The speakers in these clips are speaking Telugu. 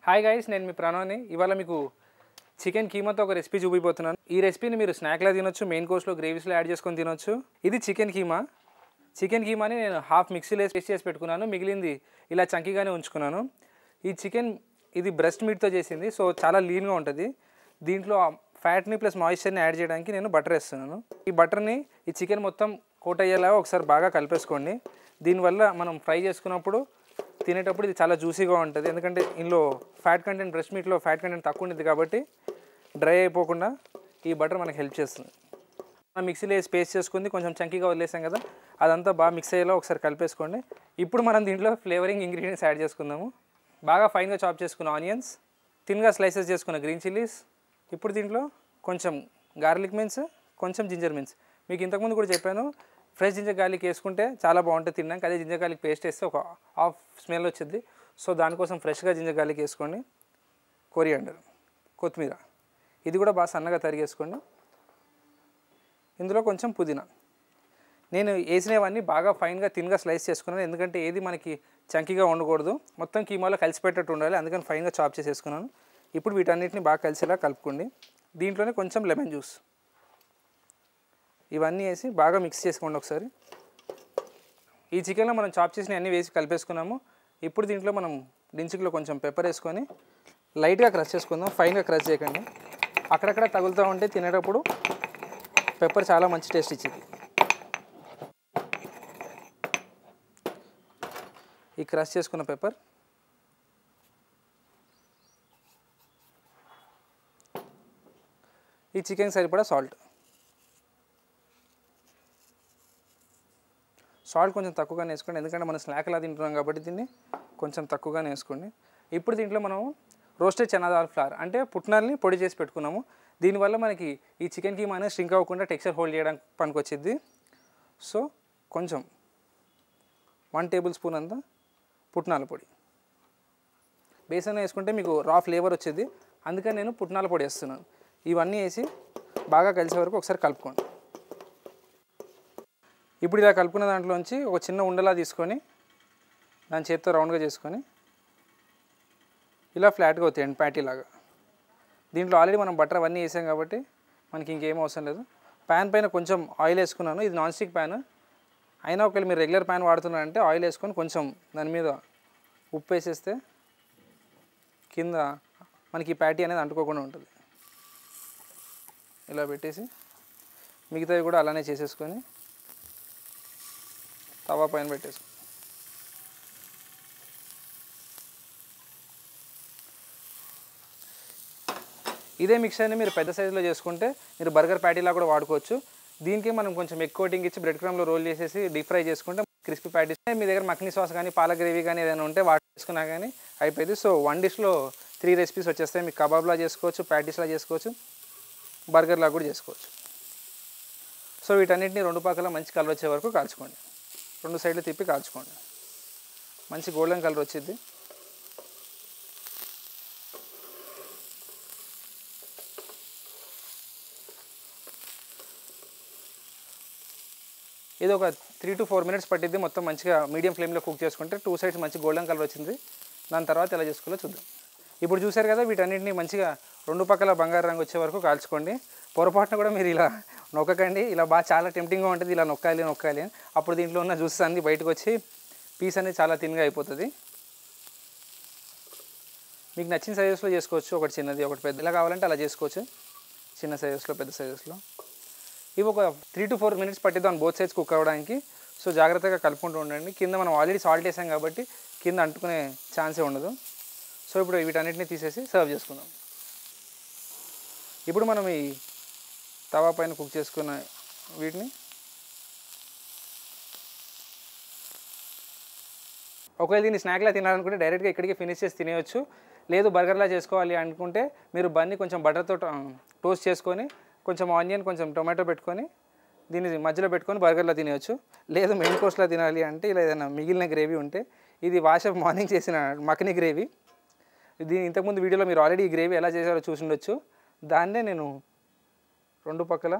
హాయ్ గైస్ నేను మీ ప్రణవ్ని ఇవాళ మీకు చికెన్ కీమాతో ఒక రెసిపీ చూపిపోతున్నాను ఈ రెసిపీని మీరు స్నాక్లా తినొచ్చు మెయిన్ కోర్స్లో గ్రేవీస్లో యాడ్ చేసుకొని తినొచ్చు ఇది చికెన్ కీమా చికెన్ కీమాని నేను హాఫ్ మిక్సీలో వేసి పేస్ట్ చేసి పెట్టుకున్నాను మిగిలింది ఇలా చంకీగానే ఉంచుకున్నాను ఈ చికెన్ ఇది బ్రెస్ట్ మీట్తో చేసింది సో చాలా లీన్గా ఉంటుంది దీంట్లో ఫ్యాట్ని ప్లస్ మాయిశ్చర్ని యాడ్ చేయడానికి నేను బటర్ వేస్తున్నాను ఈ బటర్ని ఈ చికెన్ మొత్తం కోట్ అయ్యేలాగా ఒకసారి బాగా కలిపేసుకోండి దీనివల్ల మనం ఫ్రై చేసుకున్నప్పుడు తినేటప్పుడు ఇది చాలా జ్యూసీగా ఉంటుంది ఎందుకంటే ఇందులో ఫ్యాట్ కంటెంట్ బ్రెస్ట్ మీట్లో ఫ్యాట్ కంటెంట్ తక్కువ ఉంటుంది కాబట్టి డ్రై అయిపోకుండా ఈ బటర్ మనకు హెల్ప్ చేస్తుంది మనం మిక్సీలో వేసి పేస్ట్ చేసుకుంది కొంచెం చంకీగా వదిలేసాం కదా అదంతా బాగా మిక్స్ అయ్యేలా ఒకసారి కలిపేసుకోండి ఇప్పుడు మనం దీంట్లో ఫ్లేవరింగ్ ఇంగ్రీడియంట్స్ యాడ్ చేసుకుందాము బాగా ఫైన్గా చాప్ చేసుకున్న ఆనియన్స్ థిన్గా స్లైసెస్ చేసుకున్న గ్రీన్ చిల్లీస్ ఇప్పుడు దీంట్లో కొంచెం గార్లిక్ మిన్స్ కొంచెం జింజర్ మిన్స్ మీకు ఇంతకుముందు కూడా చెప్పాను ఫ్రెష్ జింజర్ గార్లిక్ వేసుకుంటే చాలా బాగుంటుంది తినడానికి అదే జింజర్ గార్లిక్ పేస్ట్ వేస్తే ఒక హాఫ్ స్మెల్ వచ్చింది సో దానికోసం ఫ్రెష్గా జింజర్ గార్లిక్ వేసుకోండి కొరియాండర్ కొత్తిమీర ఇది కూడా బాగా సన్నగా తరిగేసుకోండి ఇందులో కొంచెం పుదీనా నేను వేసినవన్నీ బాగా ఫైన్గా తిన్గా స్లైస్ చేసుకున్నాను ఎందుకంటే ఏది మనకి చంకీగా ఉండకూడదు మొత్తం కీమాలో కలిసిపెట్టట్టు ఉండాలి అందుకని ఫైన్గా చాప్ చేసేసుకున్నాను ఇప్పుడు వీటన్నిటిని బాగా కలిసేలా కలుపుకోండి దీంట్లోనే కొంచెం లెమన్ జ్యూస్ ఇవన్నీ వేసి బాగా మిక్స్ చేసుకోండి ఒకసారి ఈ చికెన్లో మనం చాప్ చేసిన అన్నీ వేసి కలిపేసుకున్నాము ఇప్పుడు దీంట్లో మనం డించిక్లో కొంచెం పెప్పర్ వేసుకొని లైట్గా క్రష్ చేసుకుందాం ఫైన్గా క్రష్ చేయకండి అక్కడక్కడ తగులుతూ ఉంటే తినేటప్పుడు పెప్పర్ చాలా మంచి టేస్ట్ ఇచ్చింది ఈ క్రష్ చేసుకున్న పెప్పర్ ఈ చికెన్ సరిపడా సాల్ట్ సాల్ట్ కొంచెం తక్కువగానే వేసుకోండి ఎందుకంటే మనం స్నాక్లా తింటున్నాం కాబట్టి దీన్ని కొంచెం తక్కువగానే వేసుకోండి ఇప్పుడు దీంట్లో మనం రోస్టెడ్ చనాదాల్ ఫ్లవర్ అంటే పుట్నాల్ని పొడి చేసి పెట్టుకున్నాము దీనివల్ల మనకి ఈ చికెన్ కీమా అనేది స్ట్రింక్ అవ్వకుండా టెక్స్చర్ హోల్డ్ చేయడానికి పనికొచ్చింది సో కొంచెం వన్ టేబుల్ స్పూన్ అంతా పుట్నాల పొడి బేసన్ వేసుకుంటే మీకు రా ఫ్లేవర్ వచ్చేది అందుకని నేను పుట్నాల పొడి వేస్తున్నాను ఇవన్నీ వేసి బాగా కలిసే వరకు ఒకసారి కలుపుకోండి ఇప్పుడు ఇలా కలుపుకున్న దాంట్లోంచి ఒక చిన్న ఉండలా తీసుకొని దాని చేత్తో రౌండ్గా చేసుకొని ఇలా ఫ్లాట్గా అవుతాయండి ప్యాటీ లాగా దీంట్లో ఆల్రెడీ మనం బటర్ అవన్నీ వేసాం కాబట్టి మనకి ఇంకేం అవసరం లేదు ప్యాన్ పైన కొంచెం ఆయిల్ వేసుకున్నాను ఇది నాన్ స్టిక్ ప్యాన్ అయినా ఒకవేళ మీరు రెగ్యులర్ ప్యాన్ వాడుతున్నారంటే ఆయిల్ వేసుకొని కొంచెం దాని మీద ఉప్పు వేసేస్తే కింద మనకి ఈ ప్యాటీ అనేది అంటుకోకుండా ఉంటుంది ఇలా పెట్టేసి మిగతావి కూడా అలానే చేసేసుకొని తవా పైన పెట్టేసుకో ఇదే మిక్చర్ని మీరు పెద్ద సైజులో చేసుకుంటే మీరు బర్గర్ ప్యాటీలా కూడా వాడుకోవచ్చు దీనికి మనం కొంచెం ఎక్కువ కోటింగ్ ఇచ్చి బ్రెడ్ క్రమ్లో రోల్ చేసేసి డీప్ ఫ్రై చేసుకుంటే క్రిస్పీ ప్యాటీస్ మీ దగ్గర మక్ని సాస్ కానీ పాల గ్రేవీ కానీ ఏదైనా ఉంటే వాటి చేసుకున్నా కానీ అయిపోయింది సో వన్ డిష్లో త్రీ రెసిపీస్ వచ్చేస్తాయి మీకు కబాబ్లా చేసుకోవచ్చు ప్యాటీస్లా చేసుకోవచ్చు బర్గర్లా కూడా చేసుకోవచ్చు సో వీటన్నిటిని రెండు పక్కల మంచి కలర్ వచ్చే వరకు కాల్చుకోండి రెండు సైడ్లు తిప్పి కాల్చుకోండి మంచి గోల్డెన్ కలర్ వచ్చింది ఇది ఒక త్రీ టు ఫోర్ మినిట్స్ పట్టిద్ది మొత్తం మంచిగా మీడియం ఫ్లేమ్లో కుక్ చేసుకుంటే టూ సైడ్స్ మంచి గోల్డెన్ కలర్ వచ్చింది దాని తర్వాత ఎలా చేసుకోవాలో చూద్దాం ఇప్పుడు చూసారు కదా వీటన్నిటిని మంచిగా రెండు పక్కల బంగారు రంగు వచ్చే వరకు కాల్చుకోండి పొరపాటున కూడా మీరు ఇలా నొక్కకండి ఇలా బాగా చాలా టెంప్టింగ్గా ఉంటుంది ఇలా నొక్కాలి నొక్కాలి అని అప్పుడు దీంట్లో ఉన్న జ్యూసెస్ అన్నీ బయటకు వచ్చి పీస్ అనేది చాలా తిన్గా అయిపోతుంది మీకు నచ్చిన సైజెస్లో చేసుకోవచ్చు ఒకటి చిన్నది ఒకటి పెద్ద ఇలా కావాలంటే అలా చేసుకోవచ్చు చిన్న సైజెస్లో పెద్ద సైజెస్లో ఇవి ఒక త్రీ టు ఫోర్ మినిట్స్ పట్టిద్దాం బోత్ సైడ్స్ కుక్ అవ్వడానికి సో జాగ్రత్తగా కలుపుకుంటూ ఉండండి కింద మనం ఆల్రెడీ సాల్ట్ వేసాం కాబట్టి కింద అంటుకునే ఛాన్సే ఉండదు సో ఇప్పుడు వీటన్నిటిని తీసేసి సర్వ్ చేసుకుందాం ఇప్పుడు మనం ఈ తవా పైన కుక్ చేసుకున్న వీటిని ఒకవేళ దీన్ని స్నాక్లా తినాలనుకుంటే డైరెక్ట్గా ఇక్కడికి ఫినిష్ చేసి తినేయచ్చు లేదు బర్గర్లా చేసుకోవాలి అనుకుంటే మీరు బన్ని కొంచెం బటర్తో టోస్ట్ చేసుకొని కొంచెం ఆనియన్ కొంచెం టొమాటో పెట్టుకొని దీన్ని మధ్యలో పెట్టుకొని బర్గర్లో తినేయచ్చు లేదు మెయిన్ కోర్స్లో తినాలి అంటే ఇలా ఏదైనా మిగిలిన గ్రేవీ ఉంటే ఇది వాషప్ మార్నింగ్ చేసిన మకని గ్రేవీ దీని ఇంతకుముందు వీడియోలో మీరు ఆల్రెడీ ఈ గ్రేవీ ఎలా చేశారో చూసి ఉండొచ్చు దాన్నే నేను రెండు పక్కల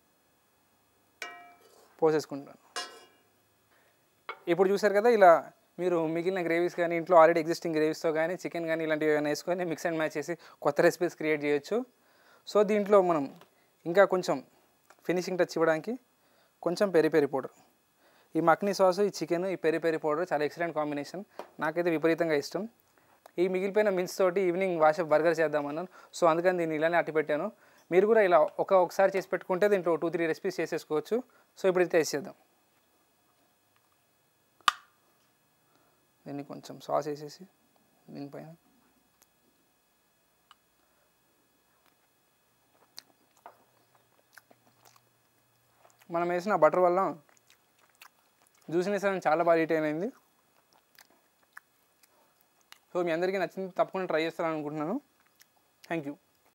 పోసేసుకుంటాను ఇప్పుడు చూసారు కదా ఇలా మీరు మిగిలిన గ్రేవీస్ కానీ ఇంట్లో ఆల్రెడీ ఎగ్జిస్టింగ్ గ్రేవీస్తో కానీ చికెన్ కానీ ఇలాంటివి ఏమైనా వేసుకొని మిక్స్ అండ్ మ్యాచ్ చేసి కొత్త రెసిపీస్ క్రియేట్ చేయొచ్చు సో దీంట్లో మనం ఇంకా కొంచెం ఫినిషింగ్ టచ్ ఇవ్వడానికి కొంచెం పెరి పెరి పౌడర్ ఈ మక్నీ సాస్ ఈ చికెన్ ఈ పెరి పెరి పౌడర్ చాలా ఎక్సలెంట్ కాంబినేషన్ నాకైతే విపరీతంగా ఇష్టం ఈ మిగిలిపోయిన మిన్స్ తోటి ఈవినింగ్ వాషప్ బర్గర్ చేద్దామన్నాను సో అందుకని దీన్ని ఇలానే అట్టి పెట్టాను మీరు కూడా ఇలా ఒక ఒకసారి చేసి పెట్టుకుంటే దీంట్లో టూ త్రీ రెసిపీస్ చేసేసుకోవచ్చు సో ఇప్పుడు ఇది టేస్ట్ చేద్దాం దీన్ని కొంచెం సాస్ వేసేసి దీనిపైన మనం వేసిన బటర్ వల్ల జ్యూసినెస్ అనేది చాలా బాగా రిటైన్ అయింది సో మీ అందరికీ నచ్చింది తప్పకుండా ట్రై చేస్తారని అనుకుంటున్నాను థ్యాంక్ యూ